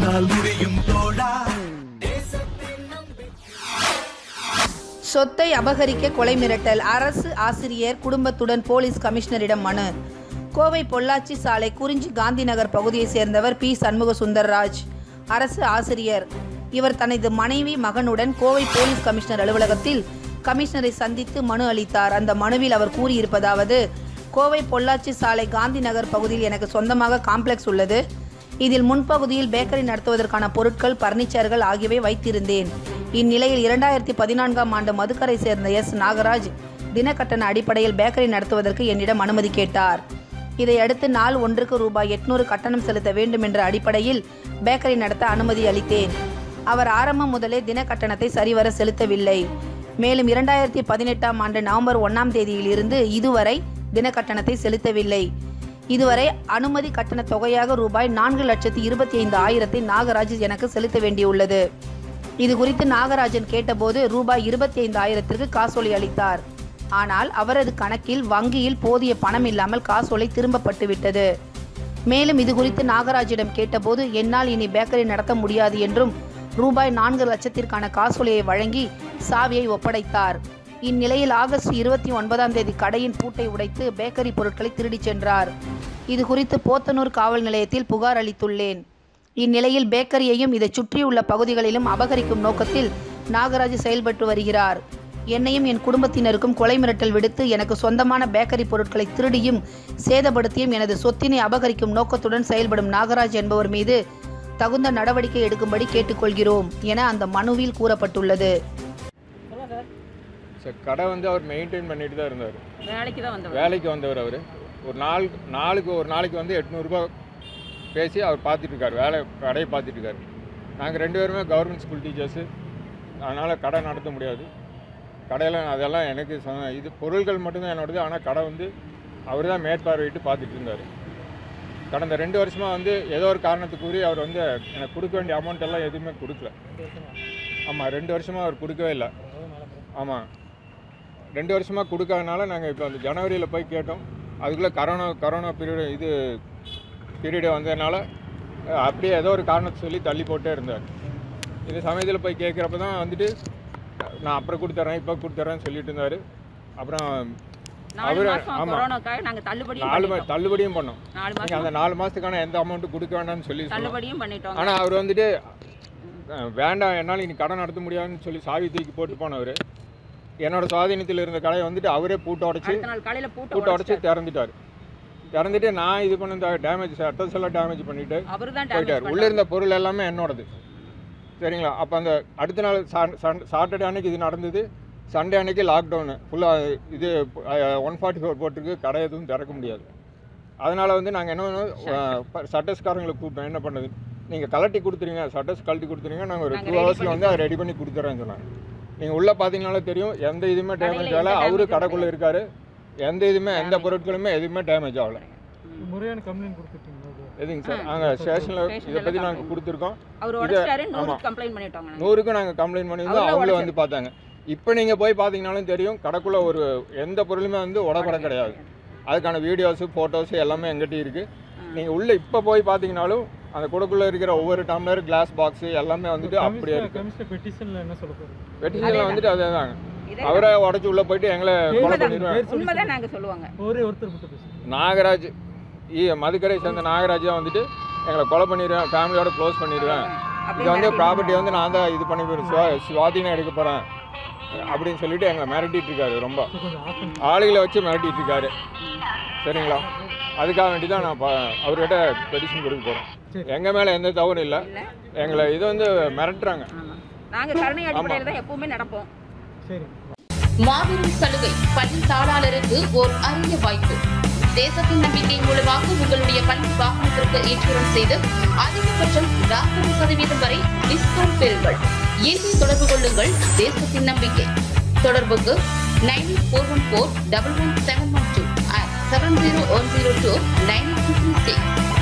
உன்னால் முடியும் தோழா சொத்தை அபகரிக்க கொலை மிரட்டல் அரசு ஆசிரியர் குடும்பத்துடன் போலீஸ் கமிஷனரிடம் மனு கோவை பொள்ளாச்சி சாலை குறிஞ்சி காந்தி நகர் பகுதியைச் சேர்ந்தவர் பி சண்முக சுந்தர்ராஜ் அரசு ஆசிரியர் இவர் தனது மனைவி மகனுடன் கோவை போலீஸ் கமிஷனர் அலுவலகத்தில் கமிஷனரை சந்தித்து மனு அளித்தார் அந்த மனுவில் அவர் கூறியிருப்பதாவது கோவை பொள்ளாச்சி சாலை காந்தி நகர் பகுதியில் எனக்கு சொந்தமாக காம்ப்ளெக்ஸ் உள்ளது இதில் முன்பகுதியில் பேக்கரி நடத்துவதற்கான பொருட்கள் பர்னிச்சர்கள் ஆகியவை வைத்திருந்தேன் இந்நிலையில் இரண்டாயிரத்தி பதினான்காம் ஆண்டு மதுக்கரை சேர்ந்த எஸ் நாகராஜ் தினக்கட்டண அடிப்படையில் பேக்கரி நடத்துவதற்கு என்னிடம் அனுமதி கேட்டார் இதையடுத்து நாள் ஒன்றுக்கு ரூபாய் எட்நூறு கட்டணம் செலுத்த வேண்டும் என்ற அடிப்படையில் பேக்கரி நடத்த அனுமதி அளித்தேன் அவர் ஆரம்பம் முதலே தின கட்டணத்தை சரிவர செலுத்தவில்லை மேலும் இரண்டாயிரத்தி பதினெட்டாம் ஆண்டு நவம்பர் ஒன்றாம் தேதியில் இருந்து இதுவரை தின கட்டணத்தை செலுத்தவில்லை இதுவரை அனுமதி கட்டண தொகையாக ரூபாய் நான்கு லட்சத்தி இருபத்தி ஐந்து ஆயிரத்தை நாகராஜ் எனக்கு செலுத்த வேண்டியுள்ளது இது குறித்து நாகராஜன் கேட்டபோது ரூபாய் இருபத்தி ஐந்து ஆயிரத்திற்கு காசோலை அளித்தார் ஆனால் அவரது கணக்கில் வங்கியில் போதிய பணம் இல்லாமல் காசோலை திரும்பப்பட்டு விட்டது மேலும் இது குறித்து நாகராஜிடம் கேட்டபோது என்னால் இனி பேக்கரி நடத்த முடியாது என்றும் ரூபாய் நான்கு லட்சத்திற்கான காசோலையை வழங்கி சாவியை ஒப்படைத்தார் இந்நிலையில் ஆகஸ்ட் இருபத்தி ஒன்பதாம் தேதி கடையின் பூட்டை உடைத்து பேக்கரி பொருட்களை திருடிச் சென்றார் இது குறித்து போத்தனூர் காவல் நிலையத்தில் புகார் அளித்துள்ளேன் இந்நிலையில் பேக்கரியையும் இதைச் சுற்றியுள்ள பகுதிகளிலும் அபகரிக்கும் நோக்கத்தில் நாகராஜ் செயல்பட்டு வருகிறார் என்னையும் என் குடும்பத்தினருக்கும் கொலை மிரட்டல் விடுத்து எனக்கு சொந்தமான பேக்கரி பொருட்களை திருடியும் சேதப்படுத்தியும் எனது சொத்தினை அபகரிக்கும் நோக்கத்துடன் செயல்படும் நாகராஜ் என்பவர் மீது தகுந்த நடவடிக்கை எடுக்கும்படி கேட்டுக்கொள்கிறோம் என அந்த மனுவில் கூறப்பட்டுள்ளது சார் கடை வந்து அவர் மெயின்டைன் பண்ணிட்டு தான் இருந்தார் வேலைக்கு தான் வந்தவர் வேலைக்கு வந்தவர் அவர் ஒரு நாள் நாளுக்கு ஒரு நாளைக்கு வந்து எட்நூறுபா பேசி அவர் பார்த்துட்டு இருக்காரு வேலை கடையை பார்த்துட்டு இருக்காரு நாங்கள் ரெண்டு பேருமே கவர்மெண்ட் ஸ்கூல் டீச்சர்ஸு அதனால் கடை நடத்த முடியாது கடையில் அதெல்லாம் எனக்கு சொந்த இது பொருட்கள் மட்டும்தான் என்னோடது ஆனால் கடை வந்து அவர் தான் மேற்பார்வையிட்டு பார்த்துட்டு இருந்தார் கடந்த ரெண்டு வருஷமாக வந்து ஏதோ ஒரு காரணத்துக்கு கூறி அவர் வந்து எனக்கு கொடுக்க வேண்டிய அமௌண்ட் எல்லாம் எதுவுமே கொடுக்கல ஆமாம் ரெண்டு வருஷமாக அவர் கொடுக்கவே இல்லை ஆமாம் ரெண்டு வருஷமாக கொடுக்காதனால நாங்கள் இப்போ அந்த ஜனவரியில் போய் கேட்டோம் அதுக்குள்ளே கரோனா கரோனா பீரியட் இது பீரியடு வந்ததுனால அஹ், அப்படியே ஏதோ ஒரு காரணத்தை சொல்லி தள்ளி போட்டே இருந்தார் இந்த சமயத்தில் போய் கேட்குறப்ப தான் வந்துட்டு நான் அப்புறம் கொடுத்துட்றேன் இப்போ கொடுத்துட்றேன்னு சொல்லிட்டு இருந்தார் அப்புறம் நாலு அவரு- மாசம் ஆமா. கொரோனாக்காக நாங்க தள்ளுபடியும் நாலு மா பண்ணிட்டோம். தள்ளுபடியும் பண்ணோம் நாலு நீங்கள் அந்த மாசம் நாலு மாதத்துக்கான எந்த அமௌண்ட்டும் கொடுக்க வேண்டாம்னு சொல்லி சொன்னோம் தள்ளுபடியும் பண்ணிட்டோம் ஆனால் அவர் வந்துட்டு அஹ், வேண்டாம் என்னால் இனி கடன் நடத்த முடியாதுன்னு சொல்லி சாவி தூக்கி போட்டு போனவர் என்னோட சுவாதீனத்தில் இருந்த கடையை வந்துட்டு அவரே பூட்ட உடச்சி அடுத்த நாள் காலையில பூட்ட பூட்ட உடச்சி உடைச்சிட்டாரு. திறந்துட்டார் திறந்துட்டு நான் இது பண்ண டேமேஜ் அட்ரஸ் எல்லாம் டேமேஜ் பண்ணிட்டு அவர்தான் போயிட்டார் டேமேஜ் உள்ளே இருந்த பொருள் எல்லாமே என்னோடது சரிங்களா அப்போ அந்த அடுத்த நாள் சாட்டர்டே அன்னைக்கு இது நடந்தது சண்டே அன்னைக்கு லாக்டவுனு ஃபுல்லாக இது ஒன் ஃபார்ட்டி ஃபோர் போட்டிருக்கு கடை எதுவும் திறக்க முடியாது அதனால் வந்து நாங்கள் என்ன பண்ணோம் சட்டஸ்காரங்களை கூப்பிட்டோம் என்ன பண்ணது நீங்கள் கலட்டி கொடுத்துருங்க சட்டஸ் கழட்டி கொடுத்துருங்க நாங்கள் ஒரு நாங்க டூ ready ஹவர்ஸில் பண்ணி வந்து அதை ரெடி பண்ணி கொடுத்துறேன்னு சொன்னாங்க நீங்கள் உள்ளே பார்த்தீங்கனாலே தெரியும் எந்த இதுவுமே கடையில டேமேஜ் எந்த ஆகலை அவரு damage கடைக்குள்ளே இருக்காரு எந்த இதுவுமே எந்த Damage. பொருட்களுமே எதுவுமே டேமேஜ் ஆகலை முறையான கம்ப்ளைண்ட் கொடுத்துட்டீங்களா அது? எதுங்க சார் ஆ. நாங்கள் ஸ்டேஷனில் Station இதை பற்றி ல நாங்கள் கொடுத்துருக்கோம் அவர் இது- உடைச்சிட்டாரு நூறு ஆமா. கம்ப்ளைண்ட் பண்ணிட்டோங்க நாங்க. நூறுக்கும் நாங்கள் கம்ப்ளைண்ட் பண்ணியிருந்தோம் அவரே அவங்களும் உடைச்சாரு. வந்து பார்த்தாங்க இப்போ நீங்கள் போய் பார்த்தீங்கனாலும் தெரியும் கடைக்குள்ளே ஒரு எந்த பொருளுமே வந்து உடப்பட கிடையாது அதுக்கான வீடியோஸு ஃபோட்டோஸு எல்லாமே எங்கிட்ட இருக்குது நீங்கள் உள்ளே இப்போ போய் பார்த்தீங்கனாலும் அந்த கூடக்குள்ளே இருக்கிற ஒவ்வொரு டம்ளர் கிளாஸ் பாக்ஸு எல்லாமே வந்துட்டு அப்படியே கமிஷனர் இருக்குது கமிஷனர் பெட்டிஷன்ல என்ன சொல்ல போறீங்க வெட்டிஷனில் வந்துட்டு அதே தாங்க இதே அவரே உடச்சி உள்ளே போயிட்டு எங்களை கொலை உண்மைதான். பண்ணிடுவேன் உண்மைதான் நாங்க சொல்லுவாங்க ஒரே ஒருத்தர் மட்டும் பேசுங்க நாகராஜ் ஈ மதுக்கரை சேர்ந்த நாகராஜ் தான் வந்துட்டு எங்களை கொலை பண்ணிடுவேன் ஃபேமிலியோட க்ளோஸ் பண்ணிடுவேன் அப்படி இது வந்து மிரட்டி ப்ராப்பர்ட்டி வந்து நான் தான் இது பண்ணி போய் சுவா சுவாதீனம் எடுக்க போகிறேன் அப்படின்னு சொல்லிட்டு எங்களை மிரட்டிட்டு இருக்காரு ரொம்ப ஸோ கொஞ்சம் ஆஃப் பண்ணி ஆளுகளை வச்சு மிரட்டிட்டு இருக்காரு சரிங்களா அதுக்காக வேண்டி தான் நான் ப- அவர்கிட்ட பெட்டிஷன் கொடுக்க போகிறேன் சரி. எங்கள் மேலே எந்த தவறும் இல்லை இல்ல எங்களை இது வந்து மிரட்டுறாங்க ஆமா நாங்க கருணை அடிப்படையில் தான் எப்பவுமே நடப்போம் சரி மாபெரும் சலுகை பள்ளி தாளாளருக்கு ஓர் அரிய வாய்ப்பு தேசத்தின் நம்பிக்கை மூலமாக உங்களுடைய பள்ளி வாகனத்திற்கு இன்சூரன்ஸ் செய்து அதிகபட்சம் நாற்பது சதவீதம் வரை டிஸ்கவுண்ட் பெறுங்கள் இன்றே தொடர்பு கொள்ளுங்கள் தேசத்தின் நம்பிக்கை தொடர்புக்கு nine four one four double one seven one two seven zero one zero two nine six